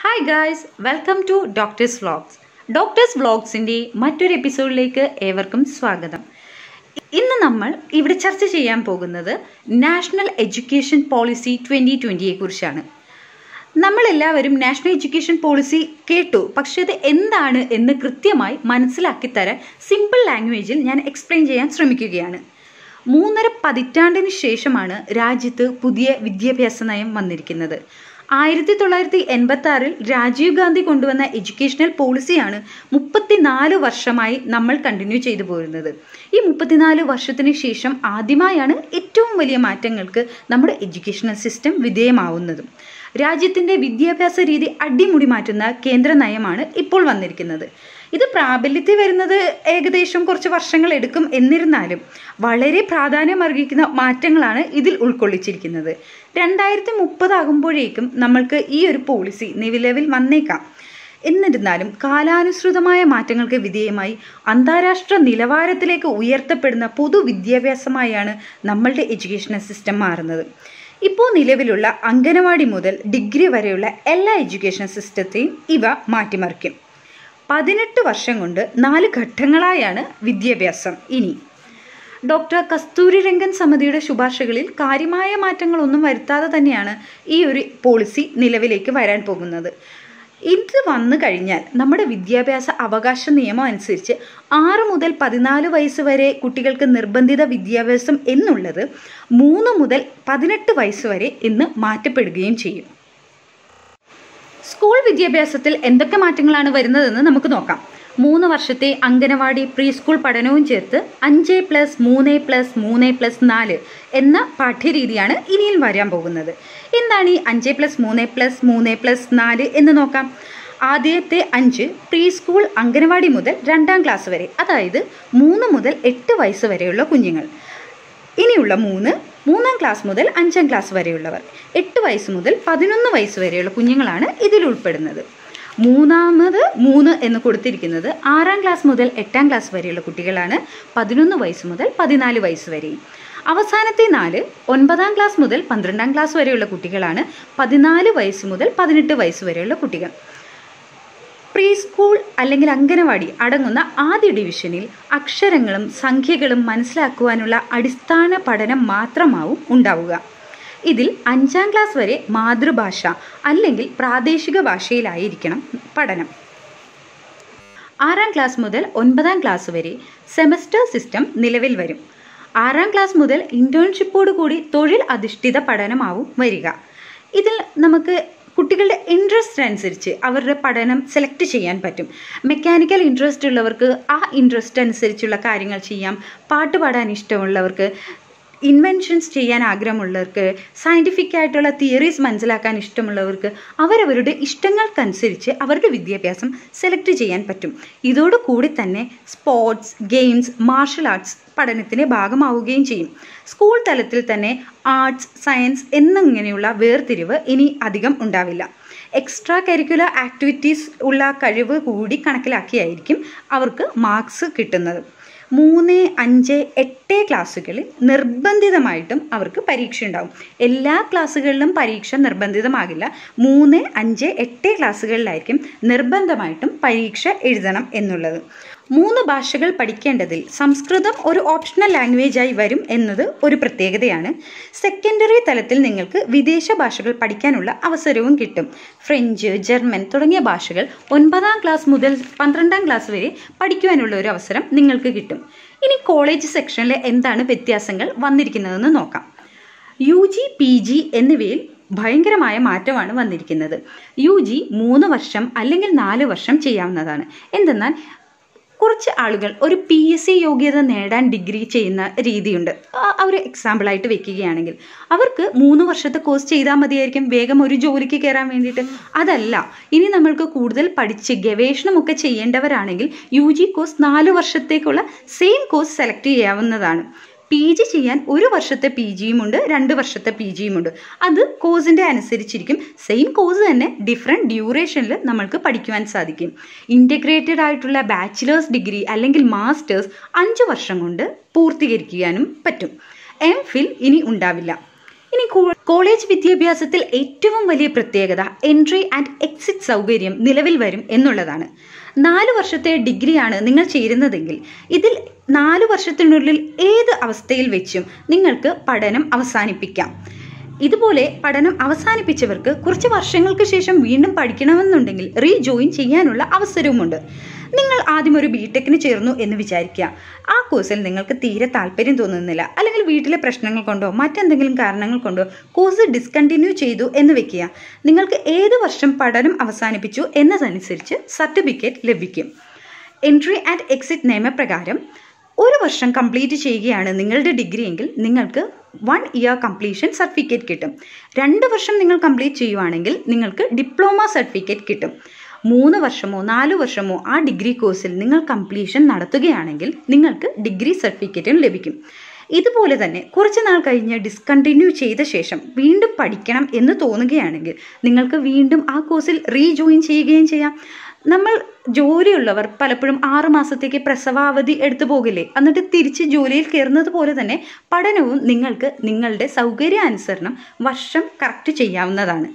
hi guys welcome to doctors vlogs doctors വ്ളോഗ്സിൻ്റെ മറ്റൊരു എപ്പിസോഡിലേക്ക് ഏവർക്കും സ്വാഗതം ഇന്ന് നമ്മൾ ഇവിടെ ചർച്ച ചെയ്യാൻ പോകുന്നത് നാഷണൽ എഡ്യൂക്കേഷൻ പോളിസി ട്വൻ്റി ട്വൻ്റിയെ കുറിച്ചാണ് നമ്മളെല്ലാവരും നാഷണൽ എഡ്യൂക്കേഷൻ പോളിസി കേട്ടു പക്ഷേ അത് എന്താണ് എന്ന് കൃത്യമായി മനസ്സിലാക്കി തരാൻ സിമ്പിൾ ലാംഗ്വേജിൽ ഞാൻ എക്സ്പ്ലെയിൻ ചെയ്യാൻ ശ്രമിക്കുകയാണ് മൂന്നര പതിറ്റാണ്ടിന് ശേഷമാണ് രാജ്യത്ത് പുതിയ വിദ്യാഭ്യാസ നയം വന്നിരിക്കുന്നത് ആയിരത്തി തൊള്ളായിരത്തി എൺപത്തി ആറിൽ രാജീവ് ഗാന്ധി കൊണ്ടുവന്ന എഡ്യൂക്കേഷണൽ പോളിസിയാണ് മുപ്പത്തിനാല് വർഷമായി നമ്മൾ കണ്ടിന്യൂ ചെയ്തു പോരുന്നത് ഈ മുപ്പത്തിനാല് വർഷത്തിന് ശേഷം ആദ്യമായാണ് ഏറ്റവും വലിയ മാറ്റങ്ങൾക്ക് നമ്മുടെ എഡ്യൂക്കേഷണൽ സിസ്റ്റം വിധേയമാവുന്നതും രാജ്യത്തിൻ്റെ വിദ്യാഭ്യാസ രീതി അടിമുടി മാറ്റുന്ന കേന്ദ്ര നയമാണ് ഇപ്പോൾ വന്നിരിക്കുന്നത് ഇത് പ്രാബല്യത്തിൽ വരുന്നത് ഏകദേശം കുറച്ച് വർഷങ്ങൾ എടുക്കും എന്നിരുന്നാലും വളരെ പ്രാധാന്യമർഹിക്കുന്ന മാറ്റങ്ങളാണ് ഇതിൽ ഉൾക്കൊള്ളിച്ചിരിക്കുന്നത് രണ്ടായിരത്തി മുപ്പതാകുമ്പോഴേക്കും നമ്മൾക്ക് ഈ ഒരു പോളിസി നിലവിൽ വന്നേക്കാം എന്നിരുന്നാലും കാലാനുസൃതമായ മാറ്റങ്ങൾക്ക് വിധേയമായി അന്താരാഷ്ട്ര നിലവാരത്തിലേക്ക് ഉയർത്തപ്പെടുന്ന പൊതുവിദ്യാഭ്യാസമായാണ് നമ്മളുടെ എഡ്യൂക്കേഷണൽ സിസ്റ്റം മാറുന്നത് ഇപ്പോൾ നിലവിലുള്ള അംഗനവാടി മുതൽ ഡിഗ്രി വരെയുള്ള എല്ലാ എഡ്യൂക്കേഷൻ സിസ്റ്റത്തെയും ഇവ മാറ്റിമറിക്കും പതിനെട്ട് വർഷം കൊണ്ട് നാല് ഘട്ടങ്ങളായാണ് വിദ്യാഭ്യാസം ഇനി ഡോക്ടർ കസ്തൂരി രംഗൻ സമിതിയുടെ ശുപാർശകളിൽ കാര്യമായ മാറ്റങ്ങളൊന്നും വരുത്താതെ തന്നെയാണ് ഈ ഒരു പോളിസി നിലവിലേക്ക് വരാൻ പോകുന്നത് ഇത് വന്നു കഴിഞ്ഞാൽ നമ്മുടെ വിദ്യാഭ്യാസ അവകാശ നിയമം അനുസരിച്ച് ആറ് മുതൽ പതിനാല് വയസ്സ് വരെ കുട്ടികൾക്ക് നിർബന്ധിത വിദ്യാഭ്യാസം എന്നുള്ളത് മൂന്ന് മുതൽ പതിനെട്ട് വയസ്സ് വരെ എന്ന് മാറ്റപ്പെടുകയും ചെയ്യും സ്കൂൾ വിദ്യാഭ്യാസത്തിൽ എന്തൊക്കെ മാറ്റങ്ങളാണ് വരുന്നതെന്ന് നമുക്ക് നോക്കാം മൂന്ന് വർഷത്തെ അംഗനവാടി പ്രീ സ്കൂൾ പഠനവും ചേർത്ത് അഞ്ച് പ്ലസ് മൂന്ന് പ്ലസ് മൂന്ന് പ്ലസ് നാല് എന്ന പാഠ്യരീതിയാണ് ഇനിയിൽ വരാൻ പോകുന്നത് എന്താണ് ഈ അഞ്ച് പ്ലസ് മൂന്ന് പ്ലസ് മൂന്ന് പ്ലസ് നാല് എന്ന് നോക്കാം ആദ്യത്തെ അഞ്ച് പ്രീ സ്കൂൾ അംഗനവാടി മുതൽ രണ്ടാം ക്ലാസ് വരെ അതായത് മൂന്ന് മുതൽ എട്ട് വയസ്സ് വരെയുള്ള കുഞ്ഞുങ്ങൾ ഇനിയുള്ള മൂന്ന് മൂന്നാം ക്ലാസ് മുതൽ അഞ്ചാം ക്ലാസ് വരെയുള്ളവർ എട്ട് വയസ്സ് മുതൽ പതിനൊന്ന് വയസ്സ് വരെയുള്ള കുഞ്ഞുങ്ങളാണ് ഇതിൽ ഉൾപ്പെടുന്നത് മൂന്നാമത് മൂന്ന് എന്ന് കൊടുത്തിരിക്കുന്നത് ആറാം ക്ലാസ് മുതൽ എട്ടാം ക്ലാസ് വരെയുള്ള കുട്ടികളാണ് പതിനൊന്ന് വയസ്സ് മുതൽ പതിനാല് വയസ്സ് വരെയും അവസാനത്തെ നാല് ഒൻപതാം ക്ലാസ് മുതൽ പന്ത്രണ്ടാം ക്ലാസ് വരെയുള്ള കുട്ടികളാണ് പതിനാല് വയസ്സ് മുതൽ പതിനെട്ട് വയസ്സ് വരെയുള്ള കുട്ടികൾ പ്രീ സ്കൂൾ അല്ലെങ്കിൽ അംഗനവാടി അടങ്ങുന്ന ആദ്യ ഡിവിഷനിൽ അക്ഷരങ്ങളും സംഖ്യകളും മനസ്സിലാക്കുവാനുള്ള അടിസ്ഥാന പഠനം മാത്രമാവും ഉണ്ടാവുക ഇതിൽ അഞ്ചാം ക്ലാസ് വരെ മാതൃഭാഷ അല്ലെങ്കിൽ പ്രാദേശിക ഭാഷയിലായിരിക്കണം പഠനം ആറാം ക്ലാസ് മുതൽ ഒൻപതാം ക്ലാസ് വരെ സെമസ്റ്റർ സിസ്റ്റം നിലവിൽ വരും ആറാം ക്ലാസ് മുതൽ ഇൻറ്റേൺഷിപ്പോട് കൂടി തൊഴിൽ അധിഷ്ഠിത പഠനമാവും വരിക ഇതിൽ നമുക്ക് കുട്ടികളുടെ ഇൻട്രസ്റ്റ് അനുസരിച്ച് അവരുടെ പഠനം സെലക്ട് ചെയ്യാൻ പറ്റും മെക്കാനിക്കൽ ഇൻട്രസ്റ്റ് ഉള്ളവർക്ക് ആ ഇൻട്രസ്റ്റ് അനുസരിച്ചുള്ള കാര്യങ്ങൾ ചെയ്യാം പാട്ട് പാടാൻ ഇഷ്ടമുള്ളവർക്ക് ഇൻവെൻഷൻസ് ചെയ്യാൻ ആഗ്രഹമുള്ളവർക്ക് സയൻറ്റിഫിക് ആയിട്ടുള്ള തിയറീസ് മനസ്സിലാക്കാൻ ഇഷ്ടമുള്ളവർക്ക് അവരവരുടെ ഇഷ്ടങ്ങൾക്കനുസരിച്ച് അവരുടെ വിദ്യാഭ്യാസം സെലക്ട് ചെയ്യാൻ പറ്റും ഇതോടുകൂടി തന്നെ സ്പോർട്സ് ഗെയിംസ് മാർഷൽ ആർട്സ് പഠനത്തിൻ്റെ ഭാഗമാവുകയും ചെയ്യും സ്കൂൾ തലത്തിൽ തന്നെ ആർട്സ് സയൻസ് എന്നിങ്ങനെയുള്ള വേർതിരിവ് ഇനി അധികം ഉണ്ടാവില്ല എക്സ്ട്രാ കരിക്കുലർ ആക്ടിവിറ്റീസ് ഉള്ള കഴിവ് കൂടി കണക്കിലാക്കിയായിരിക്കും അവർക്ക് മാർക്സ് കിട്ടുന്നത് മൂന്ന് അഞ്ച് എട്ട് ക്ലാസ്സുകളിൽ നിർബന്ധിതമായിട്ടും അവർക്ക് പരീക്ഷ ഉണ്ടാവും എല്ലാ ക്ലാസ്സുകളിലും പരീക്ഷ നിർബന്ധിതമാകില്ല മൂന്ന് അഞ്ച് എട്ട് ക്ലാസ്സുകളിലായിരിക്കും നിർബന്ധമായിട്ടും പരീക്ഷ എഴുതണം എന്നുള്ളത് മൂന്ന് ഭാഷകൾ പഠിക്കേണ്ടതിൽ സംസ്കൃതം ഒരു ഓപ്ഷണൽ ലാംഗ്വേജായി വരും എന്നത് ഒരു പ്രത്യേകതയാണ് സെക്കൻഡറി തലത്തിൽ നിങ്ങൾക്ക് വിദേശ ഭാഷകൾ പഠിക്കാനുള്ള അവസരവും കിട്ടും ഫ്രഞ്ച് ജർമ്മൻ തുടങ്ങിയ ഭാഷകൾ ഒൻപതാം ക്ലാസ് മുതൽ പന്ത്രണ്ടാം ക്ലാസ് വരെ പഠിക്കുവാനുള്ള ഒരു അവസരം നിങ്ങൾക്ക് കിട്ടും ഇനി കോളേജ് സെക്ഷനിൽ എന്താണ് വ്യത്യാസങ്ങൾ വന്നിരിക്കുന്നതെന്ന് നോക്കാം യു ജി പി ജി എന്നിവയിൽ ഭയങ്കരമായ മാറ്റമാണ് വന്നിരിക്കുന്നത് യു ജി മൂന്ന് വർഷം അല്ലെങ്കിൽ നാല് വർഷം ചെയ്യാവുന്നതാണ് എന്തെന്നാൽ കുറച്ച് ആളുകൾ ഒരു പി എസ് സി യോഗ്യത നേടാൻ ഡിഗ്രി ചെയ്യുന്ന രീതിയുണ്ട് ഒരു എക്സാമ്പിളായിട്ട് വെക്കുകയാണെങ്കിൽ അവർക്ക് മൂന്ന് വർഷത്തെ കോഴ്സ് ചെയ്താൽ മതിയായിരിക്കും വേഗം ഒരു ജോലിക്ക് കയറാൻ വേണ്ടിയിട്ട് അതല്ല ഇനി നമ്മൾക്ക് കൂടുതൽ പഠിച്ച് ഗവേഷണമൊക്കെ ചെയ്യേണ്ടവരാണെങ്കിൽ യു ജി കോഴ്സ് നാല് വർഷത്തേക്കുള്ള സെയിം കോഴ്സ് സെലക്ട് ചെയ്യാവുന്നതാണ് പി ജി ചെയ്യാൻ ഒരു വർഷത്തെ പി ജിയും ഉണ്ട് രണ്ട് വർഷത്തെ പി ജിയും ഉണ്ട് അത് കോഴ്സിൻ്റെ അനുസരിച്ചിരിക്കും സെയിം കോഴ്സ് തന്നെ ഡിഫറെൻറ്റ് ഡ്യൂറേഷനിൽ നമ്മൾക്ക് പഠിക്കുവാൻ സാധിക്കും ഇൻറ്റഗ്രേറ്റഡ് ആയിട്ടുള്ള ബാച്ചിലേഴ്സ് ഡിഗ്രി അല്ലെങ്കിൽ മാസ്റ്റേഴ്സ് അഞ്ച് വർഷം കൊണ്ട് പൂർത്തീകരിക്കാനും പറ്റും എം ഫിൽ ഇനി ഉണ്ടാവില്ല ഇനി കോളേജ് വിദ്യാഭ്യാസത്തിൽ ഏറ്റവും വലിയ പ്രത്യേകത എൻട്രി ആൻഡ് എക്സിറ്റ് സൗകര്യം നിലവിൽ വരും എന്നുള്ളതാണ് നാല് വർഷത്തെ ഡിഗ്രിയാണ് നിങ്ങൾ ചേരുന്നതെങ്കിൽ ഇതിൽ നാല് വർഷത്തിനുള്ളിൽ ഏത് അവസ്ഥയിൽ വെച്ചും നിങ്ങൾക്ക് പഠനം അവസാനിപ്പിക്കാം ഇതുപോലെ പഠനം അവസാനിപ്പിച്ചവർക്ക് കുറച്ച് വർഷങ്ങൾക്ക് ശേഷം വീണ്ടും പഠിക്കണമെന്നുണ്ടെങ്കിൽ റീജോയിൻ ചെയ്യാനുള്ള അവസരവുമുണ്ട് നിങ്ങൾ ആദ്യം ഒരു ബിടെക്കിന് ചേർന്നു എന്ന് വിചാരിക്കുക ആ കോഴ്സിൽ നിങ്ങൾക്ക് തീരെ താല്പര്യം തോന്നുന്നില്ല അല്ലെങ്കിൽ വീട്ടിലെ പ്രശ്നങ്ങൾ കൊണ്ടോ മറ്റെന്തെങ്കിലും കാരണങ്ങൾ കൊണ്ടോ കോഴ്സ് ഡിസ്കണ്ടിന്യൂ ചെയ്തു എന്ന് വെക്കുക നിങ്ങൾക്ക് ഏത് വർഷം പഠനം അവസാനിപ്പിച്ചു എന്നതനുസരിച്ച് സർട്ടിഫിക്കറ്റ് ലഭിക്കും എൻട്രി ആൻഡ് എക്സിറ്റ് നിയമപ്രകാരം ഒരു വർഷം കംപ്ലീറ്റ് ചെയ്യുകയാണ് നിങ്ങളുടെ ഡിഗ്രി എങ്കിൽ നിങ്ങൾക്ക് വൺ ഇയർ കംപ്ലീഷൻ സർട്ടിഫിക്കറ്റ് കിട്ടും രണ്ട് വർഷം നിങ്ങൾ കംപ്ലീറ്റ് ചെയ്യുവാണെങ്കിൽ നിങ്ങൾക്ക് ഡിപ്ലോമ സർട്ടിഫിക്കറ്റ് കിട്ടും മൂന്ന് വർഷമോ നാല് വർഷമോ ആ ഡിഗ്രി കോഴ്സിൽ നിങ്ങൾ കംപ്ലീഷൻ നടത്തുകയാണെങ്കിൽ നിങ്ങൾക്ക് ഡിഗ്രി സർട്ടിഫിക്കറ്റും ലഭിക്കും ഇതുപോലെ തന്നെ കുറച്ച് നാൾ കഴിഞ്ഞ് ഡിസ്കണ്ടിന്യൂ ചെയ്ത ശേഷം വീണ്ടും പഠിക്കണം എന്ന് തോന്നുകയാണെങ്കിൽ നിങ്ങൾക്ക് വീണ്ടും ആ കോഴ്സിൽ റീജോയിൻ ചെയ്യുകയും ചെയ്യാം നമ്മൾ ജോലിയുള്ളവർ പലപ്പോഴും ആറ് മാസത്തേക്ക് പ്രസവാവധി എടുത്തു പോകില്ലേ എന്നിട്ട് തിരിച്ച് ജോലിയിൽ കയറുന്നത് പോലെ തന്നെ പഠനവും നിങ്ങൾക്ക് നിങ്ങളുടെ സൗകര്യാനുസരണം വർഷം കറക്റ്റ് ചെയ്യാവുന്നതാണ്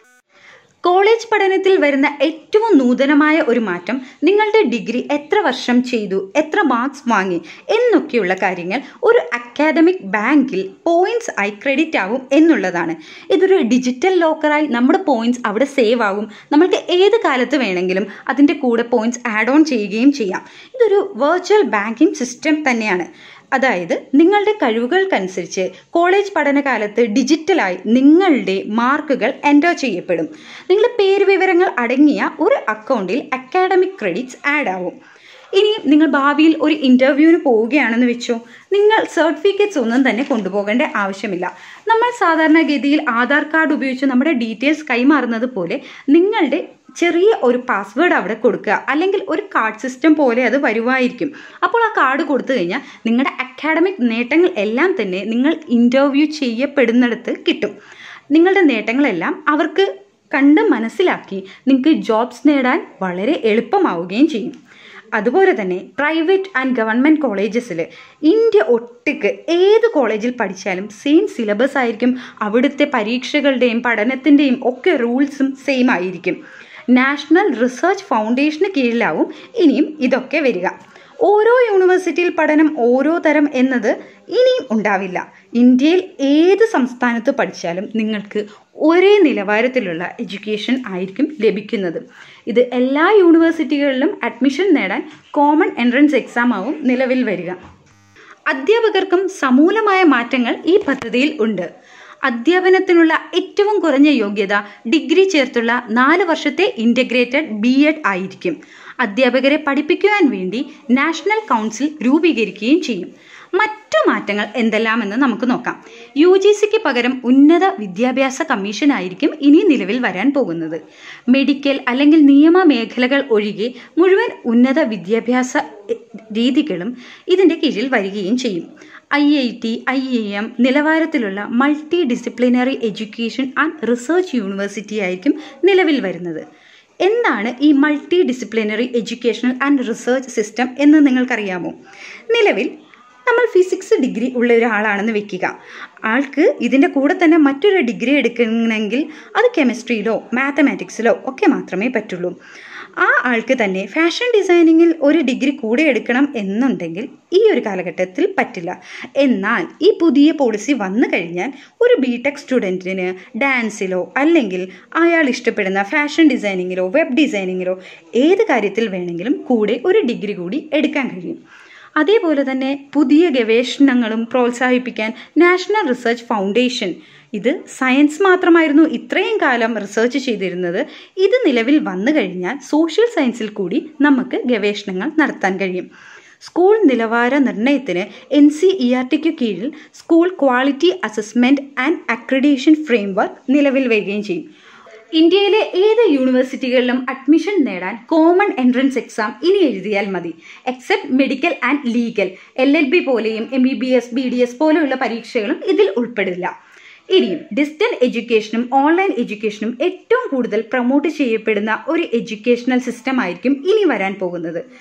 കോളേജ് പഠനത്തിൽ വരുന്ന ഏറ്റവും നൂതനമായ ഒരു മാറ്റം നിങ്ങളുടെ ഡിഗ്രി എത്ര വർഷം ചെയ്തു എത്ര മാർക്സ് വാങ്ങി എന്നൊക്കെയുള്ള കാര്യങ്ങൾ ഒരു അക്കാഡമിക് ബാങ്കിൽ പോയിന്റ്സ് ആയി ക്രെഡിറ്റ് ആവും എന്നുള്ളതാണ് ഇതൊരു ഡിജിറ്റൽ ലോക്കറായി നമ്മുടെ പോയിന്റ്സ് അവിടെ സേവ് ആവും നമ്മൾക്ക് ഏത് കാലത്ത് വേണമെങ്കിലും അതിൻ്റെ കൂടെ പോയിന്റ്സ് ആഡ് ഓൺ ചെയ്യുകയും ചെയ്യാം ഇതൊരു വെർച്വൽ ബാങ്കിങ് സിസ്റ്റം തന്നെയാണ് അതായത് നിങ്ങളുടെ കഴിവുകൾക്കനുസരിച്ച് കോളേജ് പഠനകാലത്ത് ഡിജിറ്റലായി നിങ്ങളുടെ മാർക്കുകൾ എൻ്റർ ചെയ്യപ്പെടും നിങ്ങളുടെ പേര് വിവരങ്ങൾ അടങ്ങിയ ഒരു അക്കൗണ്ടിൽ അക്കാഡമിക് ക്രെഡിറ്റ്സ് ആഡ് ആവും ഇനി നിങ്ങൾ ഭാവിയിൽ ഒരു ഇൻ്റർവ്യൂവിന് പോവുകയാണെന്ന് വെച്ചോ നിങ്ങൾ സർട്ടിഫിക്കറ്റ്സ് ഒന്നും തന്നെ കൊണ്ടുപോകേണ്ട ആവശ്യമില്ല നമ്മൾ സാധാരണഗതിയിൽ ആധാർ കാർഡ് ഉപയോഗിച്ച് നമ്മുടെ ഡീറ്റെയിൽസ് കൈമാറുന്നത് പോലെ നിങ്ങളുടെ ചെറിയ ഒരു പാസ്വേഡ് അവിടെ കൊടുക്കുക അല്ലെങ്കിൽ ഒരു കാർഡ് സിസ്റ്റം പോലെ അത് വരുമായിരിക്കും അപ്പോൾ ആ കാർഡ് കൊടുത്തു കഴിഞ്ഞാൽ നിങ്ങളുടെ അക്കാഡമിക് നേട്ടങ്ങൾ എല്ലാം തന്നെ നിങ്ങൾ ഇൻ്റർവ്യൂ ചെയ്യപ്പെടുന്നിടത്ത് കിട്ടും നിങ്ങളുടെ നേട്ടങ്ങളെല്ലാം അവർക്ക് കണ്ട് മനസ്സിലാക്കി നിങ്ങൾക്ക് ജോബ്സ് നേടാൻ വളരെ എളുപ്പമാവുകയും ചെയ്യും അതുപോലെ തന്നെ പ്രൈവറ്റ് ആൻഡ് ഗവൺമെൻറ് കോളേജസിൽ ഇന്ത്യ ഒട്ടുക്ക് ഏത് കോളേജിൽ പഠിച്ചാലും സെയിം സിലബസ് ആയിരിക്കും അവിടുത്തെ പരീക്ഷകളുടെയും പഠനത്തിൻ്റെയും ഒക്കെ റൂൾസും സെയിം ആയിരിക്കും നാഷണൽ റിസർച്ച് ഫൗണ്ടേഷന് കീഴിലാവും ഇനിയും ഇതൊക്കെ വരിക ഓരോ യൂണിവേഴ്സിറ്റിയിൽ പഠനം ഓരോ തരം എന്നത് ഇനിയും ഉണ്ടാവില്ല ഇന്ത്യയിൽ ഏത് സംസ്ഥാനത്ത് പഠിച്ചാലും നിങ്ങൾക്ക് ഒരേ നിലവാരത്തിലുള്ള എഡ്യൂക്കേഷൻ ആയിരിക്കും ലഭിക്കുന്നത് ഇത് എല്ലാ യൂണിവേഴ്സിറ്റികളിലും അഡ്മിഷൻ നേടാൻ കോമൺ എൻട്രൻസ് എക്സാം ആവും നിലവിൽ വരിക അധ്യാപകർക്കും സമൂലമായ മാറ്റങ്ങൾ ഈ പദ്ധതിയിൽ ഉണ്ട് അധ്യാപനത്തിനുള്ള ഏറ്റവും കുറഞ്ഞ യോഗ്യത ഡിഗ്രി ചേർത്തുള്ള നാല് വർഷത്തെ ഇൻ്റഗ്രേറ്റഡ് ബി എഡ് ആയിരിക്കും അധ്യാപകരെ പഠിപ്പിക്കുവാൻ വേണ്ടി നാഷണൽ കൗൺസിൽ രൂപീകരിക്കുകയും ചെയ്യും മറ്റു മാറ്റങ്ങൾ എന്തെല്ലാമെന്ന് നമുക്ക് നോക്കാം യു ജി സിക്ക് പകരം ഉന്നത വിദ്യാഭ്യാസ കമ്മീഷൻ ആയിരിക്കും ഇനി നിലവിൽ വരാൻ പോകുന്നത് മെഡിക്കൽ അല്ലെങ്കിൽ നിയമ മേഖലകൾ ഒഴികെ മുഴുവൻ ഉന്നത വിദ്യാഭ്യാസ രീതികളും ഇതിൻ്റെ കീഴിൽ വരികയും ചെയ്യും I I T I A M നിലവാരത്തിലുള്ള multi disciplinary education and research university ആയിരിക്കും നിലവിൽ വരുന്നത് എന്താണ് ഈ multi disciplinary educational and research system എന്ന് നിങ്ങൾക്കറിയാമോ നിലവിൽ നമ്മൾ ഫിസിക്സ് ഡിഗ്രി ഉള്ള ഒരാളാണെന്ന് വെക്കുക ആൾക്ക് ഇതിൻ്റെ കൂടെ തന്നെ മറ്റൊരു ഡിഗ്രി എടുക്കണമെങ്കിൽ അത് കെമിസ്ട്രിയിലോ മാത്തമാറ്റിക്സിലോ ഒക്കെ മാത്രമേ പറ്റുള്ളൂ ആ ആൾക്ക് തന്നെ ഫാഷൻ ഡിസൈനിങ്ങിൽ ഒരു ഡിഗ്രി കൂടെ എടുക്കണം എന്നുണ്ടെങ്കിൽ ഈ ഒരു കാലഘട്ടത്തിൽ പറ്റില്ല എന്നാൽ ഈ പുതിയ പോളിസി വന്നു കഴിഞ്ഞാൽ ഒരു ബി ടെക് സ്റ്റുഡൻറ്റിന് ഡാൻസിലോ അല്ലെങ്കിൽ അയാൾ ഇഷ്ടപ്പെടുന്ന ഫാഷൻ ഡിസൈനിങ്ങിലോ വെബ് ഡിസൈനിങ്ങിലോ ഏത് കാര്യത്തിൽ വേണമെങ്കിലും കൂടെ ഒരു ഡിഗ്രി കൂടി എടുക്കാൻ കഴിയും അതേപോലെ തന്നെ പുതിയ ഗവേഷണങ്ങളും പ്രോത്സാഹിപ്പിക്കാൻ നാഷണൽ റിസർച്ച് ഫൗണ്ടേഷൻ ഇത് സയൻസ് മാത്രമായിരുന്നു ഇത്രയും കാലം റിസർച്ച് ചെയ്തിരുന്നത് ഇത് നിലവിൽ വന്നു കഴിഞ്ഞാൽ സോഷ്യൽ സയൻസിൽ കൂടി നമുക്ക് ഗവേഷണങ്ങൾ നടത്താൻ കഴിയും സ്കൂൾ നിലവാര നിർണ്ണയത്തിന് എൻ സി ഇ ആർ ടിക്ക് കീഴിൽ school quality assessment and accreditation framework നിലവിൽ വരികയും ചെയ്യും ഇന്ത്യയിലെ ഏത് യൂണിവേഴ്സിറ്റികളിലും അഡ്മിഷൻ നേടാൻ കോമൺ എൻട്രൻസ് എക്സാം ഇനി എഴുതിയാൽ മതി except medical and legal L L B പോലെയും M B B S B D S പോലെയുള്ള പരീക്ഷകളും ഇതിൽ ഉൾപ്പെടില്ല ഇനിയും ഡിസ്റ്റന്റ് എഡ്യൂക്കേഷനും ഓൺലൈൻ എഡ്യൂക്കേഷനും ഏറ്റവും കൂടുതൽ പ്രൊമോട്ട് ചെയ്യപ്പെടുന്ന ഒരു എഡ്യൂക്കേഷണൽ സിസ്റ്റം ആയിരിക്കും ഇനി വരാൻ പോകുന്നത്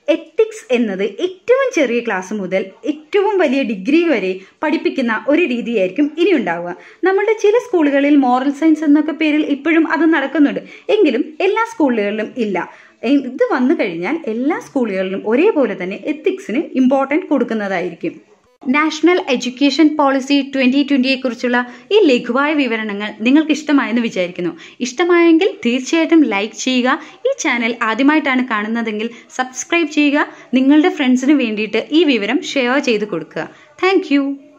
എത്തിക്സ് എന്നത് ഏറ്റവും ചെറിയ ക്ലാസ് മുതൽ ഏറ്റവും വലിയ ഡിഗ്രി വരെ പഠിപ്പിക്കുന്ന ഒരു രീതിയായിരിക്കും ഇനി ഉണ്ടാവുക നമ്മുടെ ചില സ്കൂളുകളിൽ മോറൽ സയൻസ് എന്നൊക്കെ പേരിൽ ഇപ്പോഴും അത് നടക്കുന്നുണ്ട് എങ്കിലും എല്ലാ സ്കൂളുകളിലും ഇല്ല ഇത് വന്നു കഴിഞ്ഞാൽ എല്ലാ സ്കൂളുകളിലും ഒരേപോലെ തന്നെ എത്തിക്സിന് ഇമ്പോർട്ടൻറ്റ് കൊടുക്കുന്നതായിരിക്കും നാഷണൽ എഡ്യൂക്കേഷൻ പോളിസി ട്വൻ്റി ട്വൻ്റിയെക്കുറിച്ചുള്ള ഈ ലഘുവായ വിവരണങ്ങൾ നിങ്ങൾക്ക് ഇഷ്ടമായെന്ന് വിചാരിക്കുന്നു ഇഷ്ടമായെങ്കിൽ തീർച്ചയായിട്ടും ലൈക്ക് ചെയ്യുക ഈ ചാനൽ ആദ്യമായിട്ടാണ് കാണുന്നതെങ്കിൽ സബ്സ്ക്രൈബ് ചെയ്യുക നിങ്ങളുടെ ഫ്രണ്ട്സിന് വേണ്ടിയിട്ട് ഈ വിവരം ഷെയർ ചെയ്ത് കൊടുക്കുക താങ്ക്